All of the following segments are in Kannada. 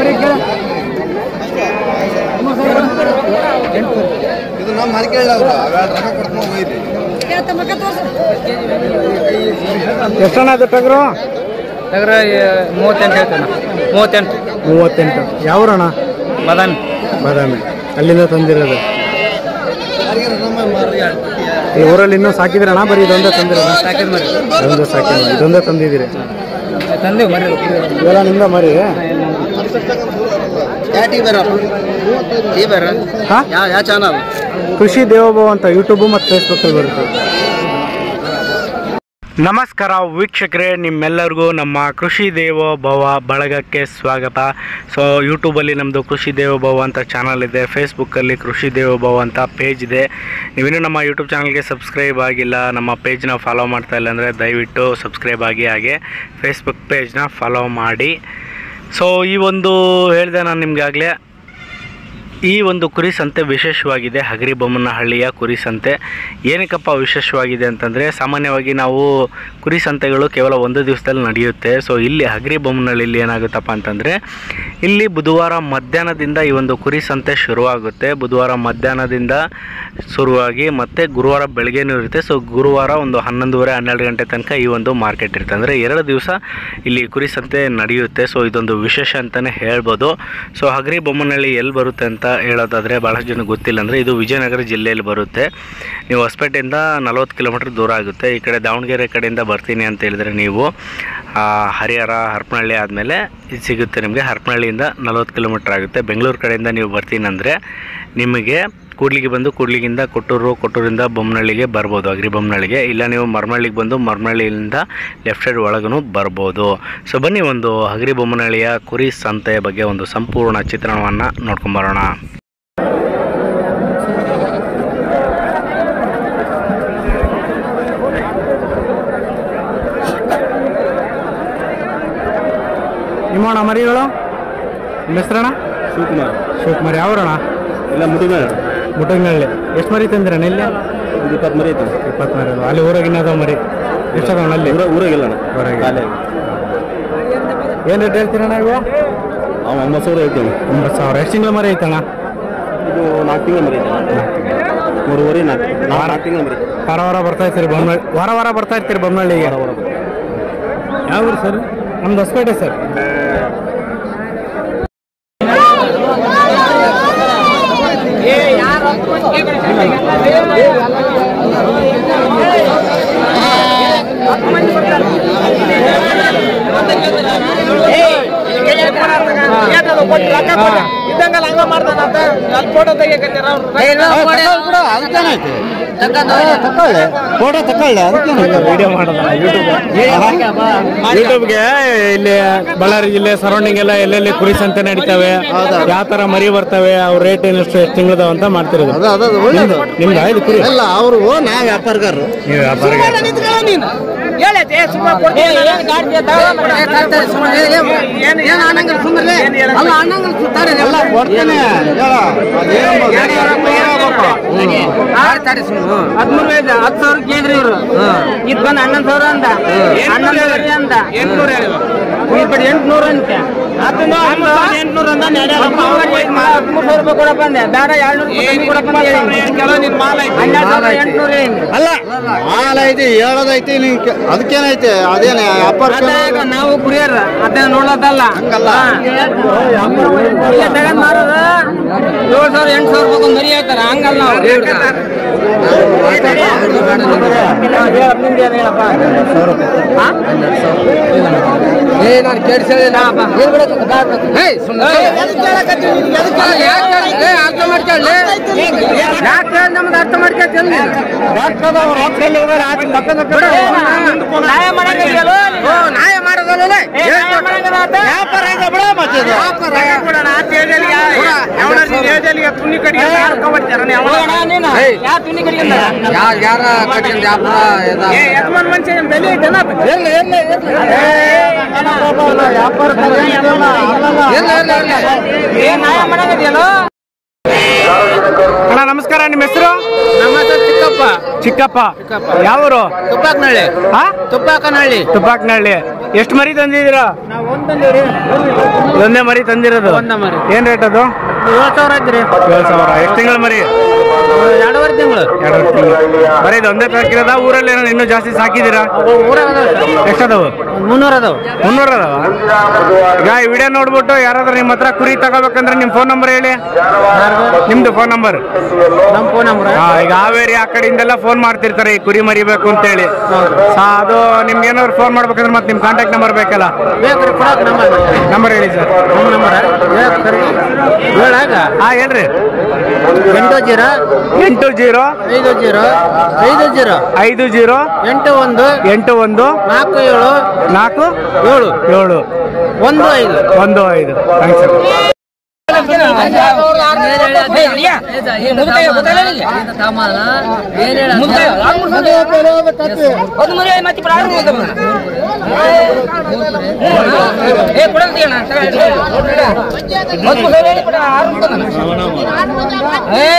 ಇದು ನಮ್ಮ ಹರಿಕೇಳ ಅವರು ಅವೆರಡು ರೊಕ್ಕ ಕೊಡ್ಕೊಂಡು ಹೋಗಿರಿ ಎಷ್ಟಣ್ಣ ಅದು ಟಗರು ಟಗರ ಮೂವತ್ತೆಂಟು ಹೇಳ್ತಾನೆ ಮೂವತ್ತೆಂಟು ಮೂವತ್ತೆಂಟು ಯಾವ್ರಣ್ಣ ಬಾದಾಮಿ ಬಾದಾಮಿ ಅಲ್ಲಿಂದ ತಂದಿರೋದು ಈ ಊರಲ್ಲಿ ಇನ್ನೂ ಸಾಕಿದ್ರಣ್ಣ ಬರೀ ಇದೊಂದೇ ತಂದಿರೋದು ಸಾಕಿದ್ ಮರಿ ಇದೊಂದೇ ಸಾಕಿಲ್ಲ ಇದೊಂದೇ ತಂದಿದ್ದೀರಿ ತಂದೆವು ಮರಿ ಇವೆಲ್ಲ ನಿಮ್ದ ಮರಿ ಯಾವ ಟಿ ಬೇರ ಟಿ ಬೇರ ಹಾ ಯಾವ ಯಾವ ಚಾನಲ್ ಕೃಷಿ ದೇವೋಭವ ಅಂತ ಯೂಟ್ಯೂಬು ಮತ್ತು ಫೇಸ್ಬುಕ್ಕಲ್ಲಿ ಬರುತ್ತೆ ನಮಸ್ಕಾರ ವೀಕ್ಷಕರೇ ನಿಮ್ಮೆಲ್ಲರಿಗೂ ನಮ್ಮ ಕೃಷಿ ದೇವೋಭವ ಬಳಗಕ್ಕೆ ಸ್ವಾಗತ ಸೊ ಯೂಟ್ಯೂಬಲ್ಲಿ ನಮ್ಮದು ಕೃಷಿ ದೇವೋಭವ ಅಂತ ಚಾನಲ್ ಇದೆ ಫೇಸ್ಬುಕ್ಕಲ್ಲಿ ಕೃಷಿ ದೇವೋಭವ ಅಂತ ಪೇಜ್ ಇದೆ ನೀವಿನ್ನೂ ನಮ್ಮ ಯೂಟ್ಯೂಬ್ ಚಾನಲ್ಗೆ ಸಬ್ಸ್ಕ್ರೈಬ್ ಆಗಿಲ್ಲ ನಮ್ಮ ಪೇಜ್ನ ಫಾಲೋ ಮಾಡ್ತಾ ಇಲ್ಲ ಅಂದರೆ ದಯವಿಟ್ಟು ಸಬ್ಸ್ಕ್ರೈಬ್ ಆಗಿ ಹಾಗೆ ಫೇಸ್ಬುಕ್ ಪೇಜ್ನ ಫಾಲೋ ಮಾಡಿ ಸೊ ಈ ಒಂದು ಹೇಳಿದೆ ನಾನು ನಿಮಗೆ ಆಗಲೇ ಈ ಒಂದು ಕುರಿ ಸಂತೆ ವಿಶೇಷವಾಗಿದೆ ಹಗರಿಬೊಮ್ಮನಹಳ್ಳಿಯ ಕುರಿ ಸಂತೆ ಏನಕ್ಕಪ್ಪ ವಿಶೇಷವಾಗಿದೆ ಅಂತಂದರೆ ಸಾಮಾನ್ಯವಾಗಿ ನಾವು ಕುರಿ ಸಂತೆಗಳು ಕೇವಲ ಒಂದು ದಿವಸದಲ್ಲಿ ನಡೆಯುತ್ತೆ ಸೊ ಇಲ್ಲಿ ಹಗರಿಬೊಮ್ಮನಹಳ್ಳಿಲಿ ಏನಾಗುತ್ತಪ್ಪ ಅಂತಂದರೆ ಇಲ್ಲಿ ಬುಧವಾರ ಮಧ್ಯಾಹ್ನದಿಂದ ಈ ಒಂದು ಕುರಿ ಸಂತೆ ಶುರುವಾಗುತ್ತೆ ಬುಧವಾರ ಮಧ್ಯಾಹ್ನದಿಂದ ಶುರುವಾಗಿ ಮತ್ತು ಗುರುವಾರ ಬೆಳಗ್ಗೆನೂ ಇರುತ್ತೆ ಸೊ ಗುರುವಾರ ಒಂದು ಹನ್ನೊಂದುವರೆ ಹನ್ನೆರಡು ಗಂಟೆ ತನಕ ಈ ಒಂದು ಮಾರ್ಕೆಟ್ ಇರುತ್ತೆ ಅಂದರೆ ಎರಡು ದಿವಸ ಇಲ್ಲಿ ಕುರಿ ಸಂತೆ ನಡೆಯುತ್ತೆ ಸೊ ಇದೊಂದು ವಿಶೇಷ ಅಂತಲೇ ಹೇಳ್ಬೋದು ಸೊ ಹಗರಿ ಬೊಮ್ಮನಹಳ್ಳಿ ಎಲ್ಲಿ ಬರುತ್ತೆ ಅಂತ ಹೇಳೋದಾದರೆ ಭಾಳಷ್ಟು ಜನ ಗೊತ್ತಿಲ್ಲ ಅಂದರೆ ಇದು ವಿಜಯನಗರ ಜಿಲ್ಲೆಯಲ್ಲಿ ಬರುತ್ತೆ ನೀವು ಹೊಸಪೇಟೆಯಿಂದ ನಲ್ವತ್ತು ಕಿಲೋಮೀಟ್ರ್ ದೂರ ಆಗುತ್ತೆ ಈ ಕಡೆ ದಾವಣಗೆರೆ ಕಡೆಯಿಂದ ಬರ್ತೀನಿ ಅಂತ ಹೇಳಿದ್ರೆ ನೀವು ಆ, ಹರಿಹರ ಹರಪನಹಳ್ಳಿ ಆದಮೇಲೆ ಇದು ಸಿಗುತ್ತೆ ನಿಮಗೆ ಹರಪನಹಳ್ಳಿಯಿಂದ ನಲ್ವತ್ತು ಕಿಲೋಮೀಟ್ರ್ ಆಗುತ್ತೆ ಬೆಂಗಳೂರು ಕಡೆಯಿಂದ ನೀವು ಬರ್ತೀನಿ ಅಂದರೆ ನಿಮಗೆ ಕೂಡ್ಲಿಗೆ ಬಂದು ಕೂಡ್ಲಿಗಿಂದ ಕೊಟ್ಟೂರು ಕೊಟ್ಟೂರಿಂದ ಬೊಮ್ಮನಹಳ್ಳಿಗೆ ಬರ್ಬೋದು ಅಗ್ರಿ ಬೊಮ್ಮನಹಳ್ಳಿಗೆ ಇಲ್ಲ ನೀವು ಮರಮಳ್ಳಿಗೆ ಬಂದು ಮರಮಳ್ಳಿಯಿಂದ ಲೆಫ್ಟ್ ಸೈಡ್ ಒಳಗೂ ಬರ್ಬೋದು ಸೊ ಬನ್ನಿ ಒಂದು ಹಗರಿ ಬೊಮ್ಮನಹಳ್ಳಿಯ ಕುರಿ ಸಂತೆಯ ಬಗ್ಗೆ ಒಂದು ಸಂಪೂರ್ಣ ಚಿತ್ರಣವನ್ನು ನೋಡ್ಕೊಂಬರೋಣ ನಿಮ್ಮಣ್ಣ ಮರಿಗಳು ನಿಮ್ಮ ಹೆಸರಣ್ಣ ಶಿವಕುಮಾರ್ ಶಿವಕುಮಾರ್ ಯಾವ್ರಣ್ಣ ಇಲ್ಲ ಮುಡಿಮೇಳ ಮುಟಂಗಳ್ಳಿ ಎಷ್ಟು ಮರಿ ತಂದಿರಣ್ಣ ಇಲ್ಲಿ ಒಂದು ಇಪ್ಪತ್ತು ಮರಿ ಐತೆ ಇಪ್ಪತ್ತು ಮರಿ ಅದಾವ. ಅಲ್ಲಿ ಊರಾಗಿನ ಅದಾವ ಮರಿ ಎಷ್ಟದಣ್ಣ ಅಲ್ಲಿ ಊರ ಊರಾಗಿಲ್ಲ ಊರಾಗೆ. ಕಾಲೇ ಏನು ರೇಟ್ ಹೇಳ್ತೀರಣ್ಣ ಇವು ಅವ ಒಂಬತ್ತು ಸಾವಿರ ಐತೆ ಒಂಬತ್ತು ಸಾವಿರ ಎಷ್ಟು ತಿಂಗಳ ಮರಿ ಐತಣ್ಣ ಇದು ನಾಲ್ಕು ತಿಂಗಳ ಮರಿ ಐತೆ ಮೂರುವರೆ ನಾಲ್ಕು ನಾಲ್ಕು ನಾಲ್ಕು ತಿಂಗಳ ಮರಿ ವಾರ ವಾರ ಬರ್ತಾ ಇರ್ತೀರಿ ಬೊಮ್ಮನಹಳ್ಳಿ ವಾರ ವಾರ ಬರ್ತಾ ಇರ್ತೀರಿ ಬೊಮ್ಮನಹಳ್ಳಿಗೆ ಯಾವ ಊರು ಸರ್ ನಮ್ದು ಹೊಸಪೇಟೆ ಸರ್ ಇದ್ದಂಗಲ್ಲ ಹಂಗ ಮಾಡ್ತಾನ ಅಂತ ಅಲ್ಲಿ ಫೋಟೋ ತೆಗಿಯಕತ್ತಾರ ಫೋಟೋ ತಕೊಳ್ಳಿ ವಿಡಿಯೋ ಮಾಡೋದ ಯೂಟ್ಯೂಬ್ಗೆ ಇಲ್ಲಿ ಬಳ್ಳಾರಿ ಜಿಲ್ಲೆ ಸರೌಂಡಿಂಗ್ ಎಲ್ಲ ಎಲ್ಲೆಲ್ಲಿ ಕುರಿ ಸಂತೆ ನಡೀತವೆ ಯಾವ ತರ ಮರಿ ಬರ್ತವೆ ಅವ್ರ ರೇಟ್ ಎಷ್ಟು ಎಷ್ಟು ತಿಂಗಳದಾವ ಅಂತ ಮಾಡ್ತಿರೋದು ಅದು ಅದು ಅದು ಒಳ್ಳೇದು ನಿಮ್ದು ಇದು ಕುರಿ ಅಲ್ಲ ಅವರು ನಾವು ವ್ಯಾಪಾರಗಾರರು ನೀವು ವ್ಯಾಪಾರ ಕೊಡ್ತೇನೆ ಹೇಳ. ಅದೇನು ಹದಿಮೂರು ಐದು ಹತ್ತು ಸಾವಿರ ಕೇಂದ್ರ ಇವ್ರು ಇದ್ ಬಂದ್ ಹನ್ನೊಂದು ಸಾವಿರ ಅಂದ ಹನ್ನೊಂದು ಸಾವಿರ ಅಂದ ಎಂಟ್ನೂರ ಈ ಕಡೆ ಎಂಟ್ನೂರ ಅಂತೆ ಎಂಟ್ನೂರ ಅಂದ ಹದಿಮೂರು ಸಾವಿರ ರೂಪಾಯಿ ಕೊಡಪ್ಪ ಅಂದೆ ಬೇಡ ಎರಡ್ನೂರು ಕೊಡಪ್ಪ ಅಂತ ಹೇಳಿ ಹನ್ನೆರಡು ಸಾವಿರ ಎಂಟ್ನೂರ ಏನು ಅಲ್ಲ ಮಾಲ ಐತಿ ಹೇಳೋದೈತಿ ನೀ ಕೆ- ಅದಕ್ಕೇನೈತೆ ಅದೇನ ವ್ಯಾಪಾರ ಅದಾಗ ನಾವು ಕುರಿಯರ್ ಅದನ್ನ ನೋಡೋದಲ್ಲ ಹಂಗಲ್ಲ. ಇಲ್ಲ ತಗೊಂಡ್ ಮಾರೋದು ಏಳು ಸಾವಿರ ಎಂಟು ಸಾವಿರ ರೂಪಾಯಿ ಮರಿ ಹೇಳ್ತಾರ ಹಂಗಲ್ಲ ನಾವು ಅರ್ಥ ಮಾಡ್ಕೊಳ್ಳಿ ಯಾಕೆ ನಮ್ದು ಅರ್ಥ ಮಾಡ್ಕೊಳ್ತೀನಿ ನ್ಯಾಯ ಮಾಡಂಗಿಲ್ಲ ನ್ಯಾಯ ಮಾಡೋದಲ್ಲ ವ್ಯಾಪಾರ ಯಾರ ಮನುಷ್ಯ ಬೆಲೆ ಐತೆನ ಏನ್ ನ್ಯಾಯ ಮಾಡಂಗಿದೆಯಲ್ಲ ಅಣ್ಣ ನಮಸ್ಕಾರ ನಿಮ್ಮ ಹೆಸರು ನಮ್ಮ ಹೆಸರು ಚಿಕ್ಕಪ್ಪ ಚಿಕ್ಕಪ್ಪ ಚಿಕ್ಕಪ್ಪ. ಯಾವೂರು ತುಪ್ಪಾಕನಹಳ್ಳಿ ಹಾ ತುಪ್ಪಾಕನಹಳ್ಳಿ ತುಪ್ಪಾಕ್ನಹಳ್ಳಿ ಎಷ್ಟು ಮರಿ ತಂದಿದ್ದೀರಾ ನಾವು ಒಂದ್ ತಂದಿವ್ರಿ ಒಂದೇ ಮರಿ ತಂದಿರೋದು ಒಂದೇ ಮರಿ. ಏನ್ ರೇಟ್ ಅದು ಏಳು ಸಾವಿರ ಐತ್ರಿ ಏಳು ಸಾವಿರ ಎಷ್ಟು ತಿಂಗಳ ಮರಿ ಎರಡೂವರೆ ತಿಂಗಳು ಎರಡು ತಿಂಗಳು ಬರೀ ಇದು ಒಂದೇ ಸಾಕಿರೋದ ಊರಲ್ಲಿ ಏನೋ ಇನ್ನೂ ಜಾಸ್ತಿ ಸಾಕಿದ್ದೀರಾ ಊರಾಗ ಅದಾವ ಎಷ್ಟದವು ಮುನ್ನೂರ ಅದಾವ ಮುನ್ನೂರ ಅದಾವ ಈಗ ಈ ವಿಡಿಯೋ ನೋಡ್ಬಿಟ್ಟು ಯಾರಾದ್ರೂ ನಿಮ್ಮ ಹತ್ರ ಕುರಿ ತಗೋಬೇಕಂದ್ರೆ ನಿಮ್ಮ ಫೋನ್ ನಂಬರ್ ಹೇಳಿ ನಿಮ್ದು ಫೋನ್ ನಂಬರ್ ನಮ್ಮ ಫೋನ್ ನಂಬರ್ ಹಾ ಈಗ ಹಾವೇರಿ ಆ ಕಡೆಯಿಂದೆಲ್ಲ ಫೋನ್ ಮಾಡ್ತಿರ್ತಾರೆ ಈ ಕುರಿ ಮರಿಬೇಕು ಅಂತೇಳಿ ಸಾ ಅದು ನಿಮ್ಗೆ ಏನಾದ್ರು ಫೋನ್ ಮಾಡ್ಬೇಕಂದ್ರೆ ಮತ್ತೆ ನಿಮ್ಮ ಕಾಂಟ್ಯಾಕ್ಟ್ ನಂಬರ್ ಬೇಕಲ್ಲ ಬೇಕ್ರಿ ಕೊಡಕ್ ನಂಬರ್ ನಂಬರ್ ಹೇಳಿ ಸರ್ ನಮ್ಮ ನಂಬರ್ ಹೇಳಾಗ ಹಾ ಹೇಳ್ರಿ ಎಂಟು ಜೀರೋ ಎಂಟು ಜೀರೋ ಐದು ಜೀರೋ ಐದು ಜೀರೋ ಐದು ಜೀರೋ ಎಂಟು ಒಂದು ಎಂಟು ಒಂದು ನಾಲ್ಕು ಏಳು ನಾಲ್ಕು ಏಳು ಏಳು ಒಂದು ಐದು ಒಂದು ಐದು ಥ್ಯಾಂಕ್ಸ್ ಸರ್ ಒಂದು ಮರಿ ಮತ್ತೆ ಪ್ರಾರಂಭ ಏ ಕೊಡಲ್ ತೀಯಣ್ಣ ಒಂದು ಮರಿ ಹೇಳಿ ಕೊಡ ಆರು ಏ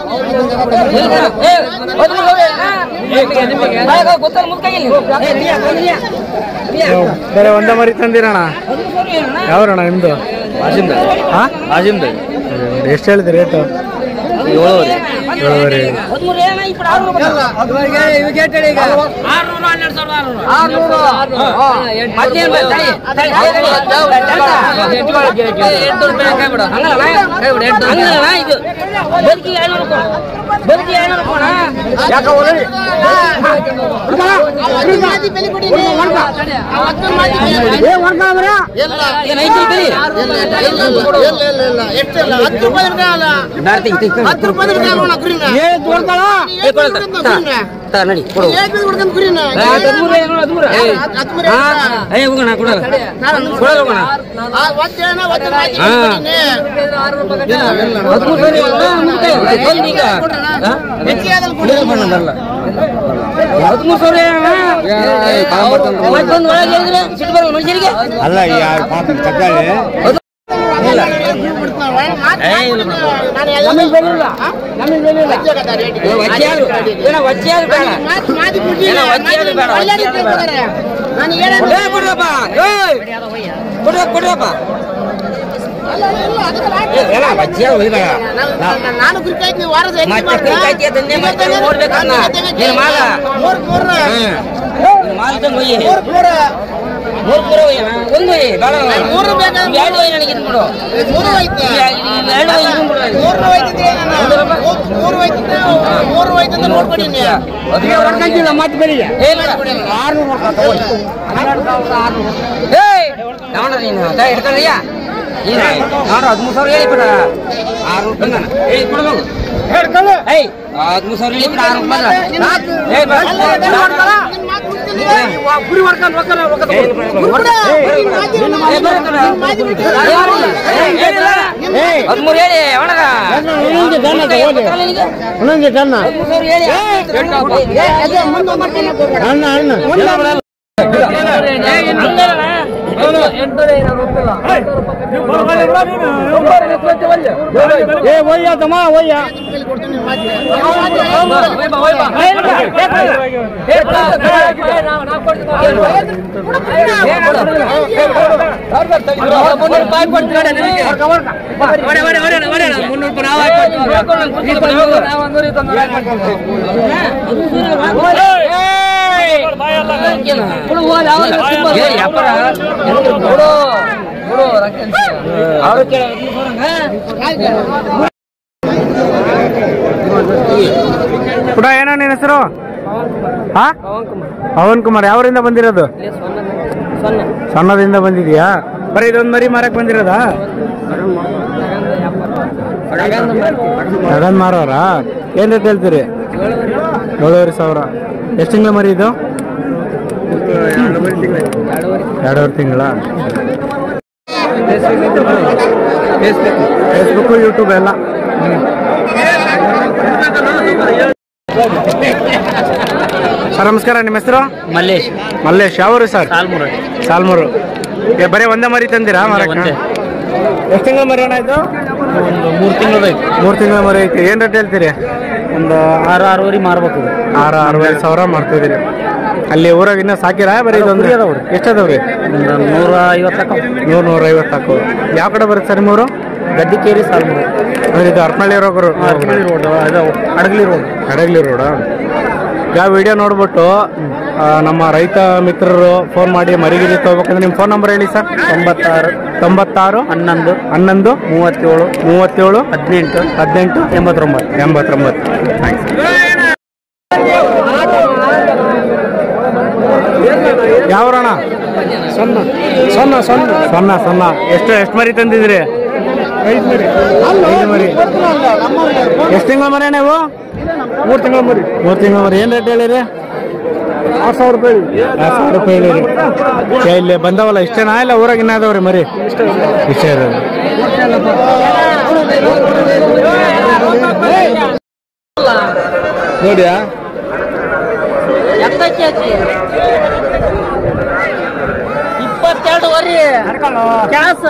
ಒಂದು ಮರಿ ಗೊತ್ತಲ್ಲ ಮುದ್ಕಾಗಿಲ್ಲ ಏ ತೀಯ ಬಂದಿಯಾ ಬೇರೆ ಒಂದೇ ಮರಿ ತಂದಿರೋಣ ಯಾವ್ರಣ ನಿಮ್ದು ಹಾ ಎಷ್ಟು ಹೇಳಿದ್ರಿ ರೇಟು ಏಳುವರೆ ಹದಿಮೂರು ಏನ ಈ ಕಡೆ ಆರುನೂರು ಆರುನೂರು ಹನ್ನೆರಡು ಸಾವಿರದ ಆರುನೂರು ಮತ್ತೇನ್ ಬೇಕು? ತಡಿ, ತಡಿ, ತಡಿ, ತಡಿ. ಎಂಟ್ನೂರು ರೂಪಾಯಿ ಕೈ ಬಿಡು. ಹಂಗಲ್ಲ, ಹಂಗಲ್ಲ, ಇದು ಬದುಕಿ ಐನೂರು ಕೊಡು. ಬದುಕಿ ಐನೂರು ಕೊಡ ಏನ್ ಐತಿ ಬೆಲೆ? ಏ, ಕೊಡು, ತ- ತ- ತ, ನಡಿ, ಕೊಡು. ಆ, ಹದಿಮೂರು ಐನೂರು, ಹದಿಮೂರು. ಏ, ಹಾ, ಏ, ಹೋಗೋಣ, ಕೊಡಲ್ಲ. ಕೊಡಲ್ಲ, ಹೋಗೋಣ. ಹಾ. ಹದಿಮೂರು ಸರಿ, ಹಾ, ಮುಗ್ದೆ. ಬಂದು ಈಗ. ಹಾ? ಬಿಡು ಬಣ್ಣ ಬರಲ್ಲ. ಹದಿಮೂರು ಸಾವಿರ ಏನಣ್ಣ? ಮತ್ತೆ ಬಂದು ಒಳಗೆ ಹೇಳಿದ್ರೆ ಸಿಟ್ಟು ಬರಲ್ಲ ಮನುಷ್ಯರಿಗೆ ಅಲ್ಲ ಯಾರು ಪಾಪ ತಗೊಳ್ಳಿ ಇಲ್ಲ. ಏ, ಇಲ್ಲ ಬಿಡು. ಏ, ವಜ್ಜೆ ಆದ್ರು. ಏನ ವಜ್ಜೆ ಆದ್ರು ಬೇಡ. ಏನ ವಜ್ಜೆ ಆದ್ರು ಬೇಡ, ವಜ್ಜೆ ಆದ್ರು ಬೇಡ. ಏ, ಕೊಡ್ರಪ್ಪ. ಏಯ್. ಕೊಡ್ರ, ಕೊಡ್ರಪ್ಪ. ಏ, ಏನ ವಜ್ಜೆ ಆದ್ರು ಒಯ್ಬೇಡ. ಮತ್ತೆ ಕುರಿಕಾಯ್ತಿ ಅದನ್ನೇ ಮತ್ತೆ ನೋಡ್ಬೇಕನ್ನ. ನೀನು ಮಾಲ. ಹ್ಮ್. ನೀನು ಮಾಲ ತಂದು ಒಯ್ಯಿ. ಮೂರು ಪೂರ ಒಯ್ಯಣ. ಒಂದು ಒಯ್ಯಿ, ಬೇಡ. ಇವು ಎರಡು ಒಯ್ಯಿ ನನಗೆ ಇದು ಕೊಡು. ಇವು- ಇವು ಎರಡು ಒಯ್ಯಿ ಇದನ್ನ ಕೊಡು. ಏ, ಬೇಡ. ಏಯ್, ಯಾವನ ನೀನು? ಕೈ ಹಿಡ್ಕೊಳ್ಳಯ್ಯ. ನೀನು ನೋಡು, ಹದಿಮೂರು ಸಾವಿರ ಹೇಳಿ ಬಿಡ ಆರು ಬಂದನ ಏಯ್ ಕೊಡ್ಬೇಕು ಏಯ್ ಹದಿಮೂರು ಸಾವಿರ ಹೇಳಿ ಬಿಡ ಆರು ಬಂದ ಏಯ್ ಬಾ. ಗುರಿ ಮಾಡ್ಕೊಂಡು ಹೋಗ್ತಾನೆ, ಹೋಗ್ತಾನೆ. ಏಯ್, ಏಯ್, ಬರೋ ಕಣ. ಏಯ್, ಏನಿಲ್ಲ. ಹದಿಮೂರು ಹೇಳಿ ಅವನಗ ಗೊತ್ತಲ್ಲ ನಿನಗೆ? ಒಂದೊಂದು ಟನ್ನ ಹದಿಮೂರು ಸಾವಿರ ಹೇಳಿ ಅಣ್ಣ ಅಣ್ಣ ಏ ಒಯ್ಯ ತಮ್ಮ ಒಯ್ಯ ಅವರು ಕೇಳ ಪುಟ ಏನೋ ನಿನ್ನ ಹೆಸರು ಹಾ ಪವನ್ ಕುಮಾರ್ ಯಾವರಿಂದ ಬಂದಿರೋದು ಸಣ್ಣದಿಂದ ಬಂದಿದ್ಯಾ ಬರೀ ಇದೊಂದು ಮರಿ ಮಾರಕ್ ಬಂದಿರೋದಾ ನಗನ್ ಮಾರೋರಾ ಏನ್ ರೇಟ್ ಹೇಳ್ತೀರಿ ಏಳುವರೆ ಸಾವಿರ ಎಷ್ಟು ತಿಂಗಳ ಮರಿ ಇದು ಎರಡೂವರೆ ತಿಂಗಳ ಫೇಸ್ಬುಕ್ ಯೂಟ್ಯೂಬ್ ಎಲ್ಲ ಸರ್ ನಮಸ್ಕಾರ ನಿಮ್ಮ ಹೆಸರು ಮಲ್ಲೇಶ್ ಮಲ್ಲೇಶ್ ಯಾವರು ಸರ್ ಸಾಲ್ಮುರ ಸಾಲ್ಮೂರು ಏ, ಬರೀ ಒಂದೇ ಮರಿ ತಂದಿರಾ ಮರಕ್ಕೆ ಒಂದೇ. ಎಷ್ಟು ತಿಂಗಳ ಮರಿ ಅಣ್ಣ ಇದು ಒಂದು ಮೂರು ತಿಂಗಳು ಐತಿ ಮೂರು ತಿಂಗಳ ಮರಿ ಐತಿ ಏನು ರೇಟ್ ಹೇಳ್ತೀರಿ ಒಂದು ಆರು ಆರೂವರೆ ಮಾರ್ಬೇಕು ಆರು ಅರವತ್ತು ಸಾವಿರ ಮಾಡ್ತಿದ್ದೀರಿ ಅಲ್ಲಿ ಊರಾಗ ಇನ್ನೂ ಸಾಕಿರಾ ಬರೀ ಇದೊಂದು ಕುರಿ ಅದಾವ್ರಿ. ಎಷ್ಟು ಅದಾವ್ರಿ ಒಂದು ನೂರ ಐವತ್ತು ತಕ ನೂರು ನೂರ ಐವತ್ತು ಹಾಕು ಯಾವ ಕಡೆ ಬರುತ್ತೆ ಸರ್ ನಿಮ್ಮೂರು ಗದ್ದಿಕೇರಿ ಸಾಲ್ಮುರು ಅಂದ್ರೆ ಇದು ಹರಪನಹಳ್ಳಿ ರೋಗರು ಅರಕನಹಳ್ಳಿ ರೋಡ್ ಅದು ಹಡಗಲಿ ರೋಡ್ ಹಡಗಲಿ ರೋಡ ಈಗ ವಿಡಿಯೋ ನೋಡ್ಬಿಟ್ಟು ಆ, ನಮ್ಮ ರೈತ ಮಿತ್ರರು ಫೋನ್ ಮಾಡಿ ಮರಿಗಿರಿ ತಗೋಬೇಕಂದ್ರೆ ನಿಮ್ಮ ಫೋನ್ ನಂಬರ್ ಹೇಳಿ ಸರ್ ತೊಂಬತ್ತಾರು ತೊಂಬತ್ತಾರು ಹನ್ನೊಂದು ಹನ್ನೊಂದು ಮೂವತ್ತೇಳು ಮೂವತ್ತೇಳು ಹದಿನೆಂಟು ಹದಿನೆಂಟು ಎಂಬತ್ತೊಂಬತ್ತು ಎಂಬತ್ತೊಂಬತ್ತು ಥ್ಯಾಂಕ್ಸ್ ಯಾವ್ರಣ ಸೊನ್ನ ಸೊನ್ನ ಸೊನ್ನ ಸೊನ್ನ ಸೊನ್ನ ಎಷ್ಟು ಎಷ್ಟು ಮರಿ ತಂದಿದ್ರಿ ಐದು ಮರಿ ಐದು ಮರಿ ಎಷ್ಟು ತಿಂಗಳ ಮರಿ ನೀವು ಮೂರು ತಿಂಗಳ ಮರಿ ಮೂರು ತಿಂಗಳ ಮರಿ ಏನು ರೇಟ್ ಹೇಳಿರಿ ಆರು ಸಾವಿರ ರೂಪಾಯಿ ಆರು ಸಾವಿರ ರೂಪಾಯಿ ಹೇಳಿರಿ ಏ, ಇಲ್ಲಿ ಬಂದವಲ್ಲ ಇಷ್ಟೇನಾ ಇಲ್ಲ ಊರಾಗ ಇನ್ನ ಅದಾವ್ರಿ ಮರಿ ಇಷ್ಟ ಇದಾವೆ ನೋಡಿಯಾ ಇಪ್ಪತ್ತೆರಡು ವರಿ ಕ್ಯಾಸ್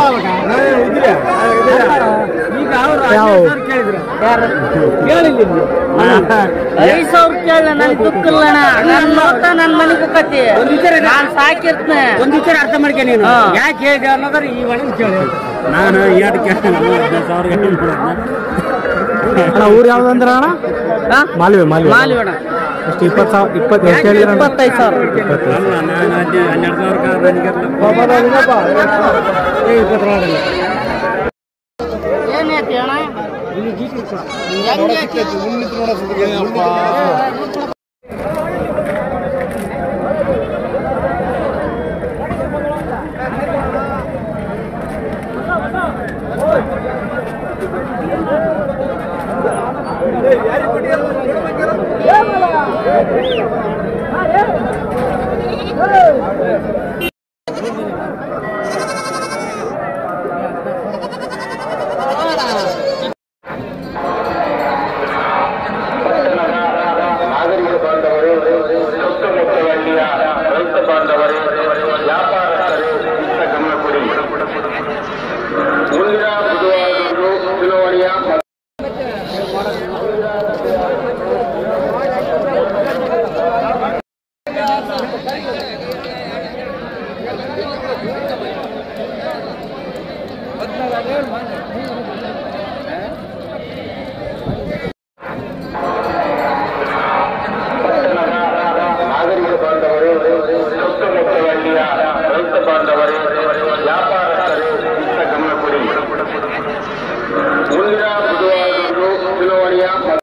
ಯಾವ ಐದ್ ಸಾವಿರ ಕೇಳ ನನ್ ದುಃಖಿಲ್ಲಣ ನನ್ ನೋಟ ನನ್ ಮನೆಗೆ ಹೋಗತಿ ನಾನ್ ಸಾಕಿರ್ತನೆ ಒಂದು ವಿಚಾರ ಅರ್ಥ ಮಾಡ್ಕೆ ನೀನು ಹಾ. ಯಾಕೆ ಹೇಳಿದೆ ಅನ್ನೋದ್ರ ಈ ಒಳಗೆ ಕೇಳಿ ನಾನು ಎರಡು ಕೇಳ್ತೇನೆ ಹದಿನೈದು ಸಾವಿರ ಅಣ್ಣ ಊರು ಯಾವ್ದು ಅಂದ್ರೆ ಅಣ್ಣ ಹಾ? ಮಾಲ್ವೆ ಮಾಲ್ವೆ ಮಾಲಿವಣ ಎಷ್ಟು ಇಪ್ಪತ್ತು ಸಾವಿರ ಇಪ್ಪತ್ತು ಎಷ್ಟು ಹೇಳಿದ್ರ ಇಪ್ಪತ್ತೈದು ಸಾವಿರ ನಾನು ಹನ್ನೆರಡು ಸಾವಿರ ಏನ್ ಐತಿ ಅಣ್ಣ ಹೆಂಗ್ ಐತಿ? ನಾಗರಿಕ ಬಾಂಧವರೇ ಸುತ್ತಮುತ್ತಲಲ್ಲಿಯ ರೈತ ಬಾಂಧವರೇ ವ್ಯಾಪಾರಸ್ಥರೇ ಇತ್ತ ಗಮನ ಕೊಡಿ ಮುಂದಿನ ಬುಧವಾರದಂದು ಚುನಾವಣೆಯ